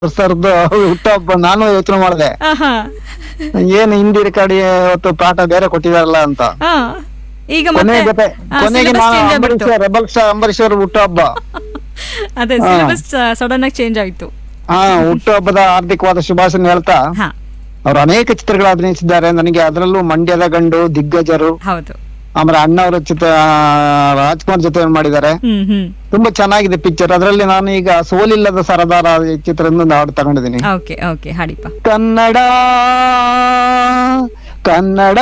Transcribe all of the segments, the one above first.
ಸರ್ದು ಹುಟ್ಟುಹಬ್ಬ ನಾನು ಯೋಚನೆ ಮಾಡಿದೆ ಆಹಾ ಏನು ಹಿಂದಿ ರೆಕಾರ್ಡ್ ಇವತ್ತು ಪಾಠ ಬೇರೆ ಕೊಟ್ಟಿದಾರಲ್ಲ ಅಂತ ಆ, ಈಗ ಕೊನೆ ಮತ್ತೆ ಜೊತೆ ಆ, ಕೊನೆಗೆ syllabus ನಾನು change ಅಂಬರೀಶ್ ಆಗ್ಬಿಡ್ತು. ರೆಬಲ್ ಸ್ಟಾರ್ ಅಂಬರೀಶ್ ಅವ್ರ ಹುಟ್ಟುಹಬ್ಬ ಅದೇ ಹಾ. ಸಿಲೆಬಸ್ ಸಡನ್ ಆಗಿ ಚೇಂಜ್ ಆಯ್ತು ಹಾ ಹುಟ್ಟುಹಬ್ಬದ ಹಾರ್ದಿಕವಾದ ಶುಭಾಶಯ ಹೇಳ್ತಾ ಹಾ ಅವ್ರು ಅನೇಕ ಚಿತ್ರಗಳು ಅಭಿನಯಿಸಿದ್ದಾರೆ ನನಗೆ ಅದರಲ್ಲೂ ಮಂಡ್ಯದ ಗಂಡು ದಿಗ್ಗಜರು ಹೌದು ಆಮೇಲೆ ಅಣ್ಣವರ ಚಿತ್ರ ರಾಜ್ಕುಮಾರ್ ಜೊತೆ ಮಾಡಿದ್ದಾರೆ ಹ್ಮ್ ಹ್ಮ್ ತುಂಬಾ ಚೆನ್ನಾಗಿದೆ ಪಿಕ್ಚರ್ ಅದರಲ್ಲಿ ನಾನು ಈಗ ಸೋಲಿಲ್ಲದ ಸರದಾರ ಈ ಚಿತ್ರದಿಂದ ಒಂದು ಹಾಡು ತಗೊಂಡಿದ್ದೀನಿ ಓಕೆ ಓಕೆ ಹಾಡಿಪ್ಪ ಕನ್ನಡ ಕನ್ನಡ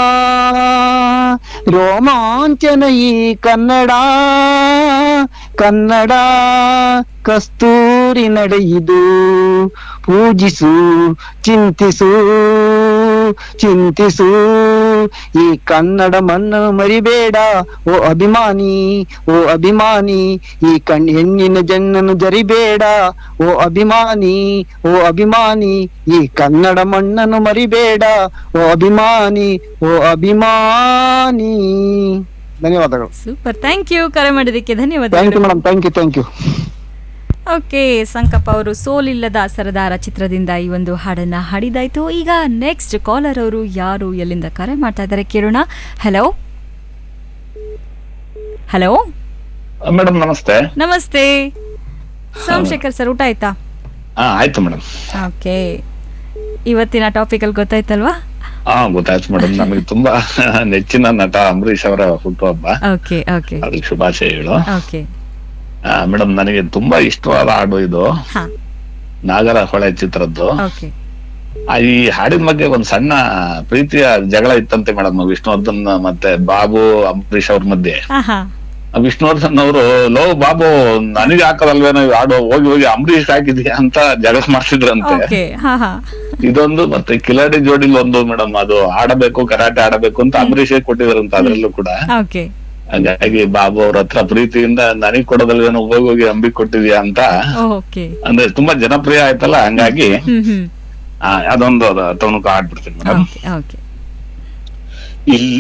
ರೋಮಾಂಚನ ಈ ಕನ್ನಡ ಕನ್ನಡ ಕಸ್ತೂರಿ ನಡೆಯಿದು ಪೂಜಿಸು ಚಿಂತಿಸು ಚಿಂತಿಸು ಈ ಕನ್ನಡ ಮಣ್ಣನ್ನು ಮರಿಬೇಡ ಓ ಅಭಿಮಾನಿ ಓ ಅಭಿಮಾನಿ ಈ ಕಣ್ ಹೆಣ್ಣಿನ ಜನ್ನನ್ನು ಜರಿಬೇಡ ಓ ಅಭಿಮಾನಿ ಓ ಅಭಿಮಾನಿ ಈ ಕನ್ನಡ ಮಣ್ಣನ್ನು ಮರಿಬೇಡ ಓ ಅಭಿಮಾನಿ ಓ ಅಭಿಮಾನಿ ಧನ್ಯವಾದಗಳು ಸೂಪರ್ ಥ್ಯಾಂಕ್ ಯು ಕರೆ ಮಾಡಿದ್ದಕ್ಕೆ ಥ್ಯಾಂಕ್ ಯು ಧನ್ಯವಾದಗಳು madam thank you thank you okay Sankappa ಅವರು ಸೋಲಿಲ್ಲದ ಸರದಾರ ಚಿತ್ರದಿಂದ ಈ ಒಂದು ಹಾಡನ್ನ ಹಾಡಿದಾಯ್ತು ಈಗ ನೆಕ್ಸ್ಟ್ ಕಾಲರ್ ಅವರು ಯಾರು ಎಲ್ಲಿಂದ ಕರೆ ಮಾಡ್ತಾ ಇದ್ದಾರೆ ಕೇಳೋಣ ಹಲೋ ಹಲೋ ಮೇಡಮ್ ನಮಸ್ತೆ ನಮಸ್ತೆ ಸೋಮಶೇಖರ್ ಸರ್ ಊಟ ಆಯ್ತಾ ಹಾ ಆಯ್ತು ಮೇಡಮ್ ಓಕೆ ಇವತ್ತಿನ ಟಾಪಿಕ್ ಅಲ್ಲಿ ಗೊತ್ತಾಯ್ತಲ್ವಾ ಹಾ ಗೊತ್ತಾಯ್ತು ಮೇಡಮ್ ನಮಗೆ ತುಂಬಾ ನೆಚ್ಚಿನ ನಟ ಅಂಬರೀಶ್ ಅವರ ಹುಟ್ಟುಹಬ್ಬ ಓಕೆ ಓಕೆ ಅದಕ್ಕೆ ಶುಭಾಶಯಗಳು ಓಕೆ ಮೇಡಮ್ ನನಗೆ ತುಂಬಾ ಇಷ್ಟವಾದ ಹಾಡು ಇದು ಹಾ ನಾಗರ ಹೊಳೆ ಚಿತ್ರದ್ದು ಓಕೆ ಆ, ಈ ಹಾಡಿನ ಬಗ್ಗೆ ಒಂದ್ ಸಣ್ಣ ಪ್ರೀತಿಯ ಜಗಳ ಇತ್ತಂತೆ ಮೇಡಮ್ ವಿಷ್ಣುವರ್ಧನ್ ಮತ್ತೆ ಬಾಬು ಅಂಬರೀಶ್ ಅವ್ರ ಮಧ್ಯೆ ಹಾ ಹಾ ಆ ವಿಷ್ಣುವರ್ಧನ್ ಅವರು ಲೋ ಬಾಬು ನನಗೆ ಹಾಕದಲ್ವೇನೋ ಈ ಹಾಡು ಹೋಗಿ ಹೋಗಿ ಅಂಬರೀಶ್ ಹಾಕಿದ್ಯಾ ಅಂತ ಜಗಳ ಮಾಡ್ತಿದ್ರಂತೆ ಓಕೆ ಹಾ ಹಾ ಇದೊಂದು ಮತ್ತೆ ಕಿಲಾಡಿ ಜೋಡಿಲ್ ಒಂದು ಮೇಡಮ್ ಅದು ಆಡಬೇಕು ಕರಾಟೆ ಆಡಬೇಕು ಅಂತ ಅಂಬರೀಷೇ ಕೊಟ್ಟಿದಾರಂತ ಅದ್ರಲ್ಲೂ ಕೂಡ ಓಕೆ ಹಾಗಾಗಿ ಬಾಬು ಅವ್ರ ಹತ್ರ ಪ್ರೀತಿಯಿಂದ ನನಗ್ ಕೊಡೋದಲ್ವೇನೋ ಹೋಗಿ ಹೋಗಿ ಅಂಬಿ ಕೊಟ್ಟಿದ್ಯಾ ಅಂತ ಓಕೆ ಅಂದ್ರೆ ತುಂಬಾ ಜನಪ್ರಿಯ ಆಯ್ತಲ್ಲ ಹಂಗಾಗಿ ಹ್ಮ್ ಹ್ಮ್ ಆ, ಅದೊಂದು ಅದು ತುಣುಕು ಆಡ್ಬಿಡ್ತೀನಿ ಮೇಡಮ್ ಓಕೆ ಓಕೆ ಇಲ್ಲಿ